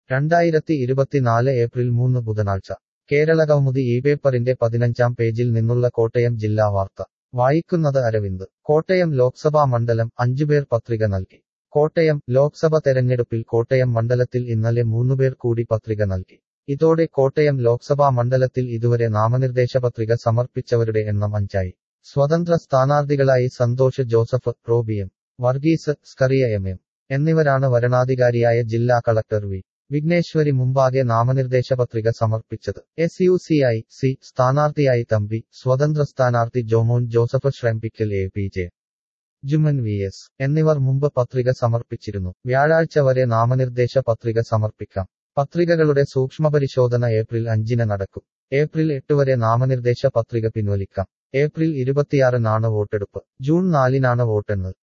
രണ്ടായിരത്തി ഇരുപത്തിനാല് ഏപ്രിൽ മൂന്ന് ബുധനാഴ്ച കേരളകൗമുദി ഈ പേപ്പറിന്റെ പതിനഞ്ചാം പേജിൽ നിന്നുള്ള കോട്ടയം ജില്ലാ വാർത്ത വായിക്കുന്നത് അരവിന്ദ് കോട്ടയം ലോക്സഭാ മണ്ഡലം അഞ്ചുപേർ പത്രിക നൽകി കോട്ടയം ലോക്സഭ തെരഞ്ഞെടുപ്പിൽ കോട്ടയം മണ്ഡലത്തിൽ ഇന്നലെ മൂന്നുപേർ കൂടി പത്രിക നൽകി ഇതോടെ കോട്ടയം ലോക്സഭാ മണ്ഡലത്തിൽ ഇതുവരെ നാമനിർദ്ദേശ പത്രിക സമർപ്പിച്ചവരുടെ എണ്ണം അഞ്ചായി സ്വതന്ത്ര സ്ഥാനാർത്ഥികളായി സന്തോഷ് ജോസഫ് റോബിയം വർഗീസ് സ്കറിയ എം എം എന്നിവരാണ് വരണാധികാരിയായ ജില്ലാ കളക്ടർ വി വിഘ്നേശ്വരി മുമ്പാകെ നാമനിർദ്ദേശ പത്രിക സമർപ്പിച്ചത് S U C I C സ്ഥാനാർത്ഥിയായി തമ്പി സ്വതന്ത്ര സ്ഥാനാർത്ഥി ജോമോൻ ജോസഫ് ശ്രംപിക്കൽ A P J Juman V S എന്നിവർ മുമ്പ് പത്രിക സമർപ്പിച്ചിരുന്നു വ്യാഴാഴ്ച വരെ നാമനിർദ്ദേശ പത്രിക സമർപ്പിക്കാം പത്രികകളുടെ സൂക്ഷ്മപരിശോധന ഏപ്രിൽ അഞ്ചിന് നടക്കും ഏപ്രിൽ എട്ട് വരെ നാമനിർദ്ദേശ പത്രിക പിൻവലിക്കാം ഏപ്രിൽ ഇരുപത്തിയാറിനാണ് വോട്ടെടുപ്പ് ജൂൺ നാലിനാണ് വോട്ടെണ്ണൽ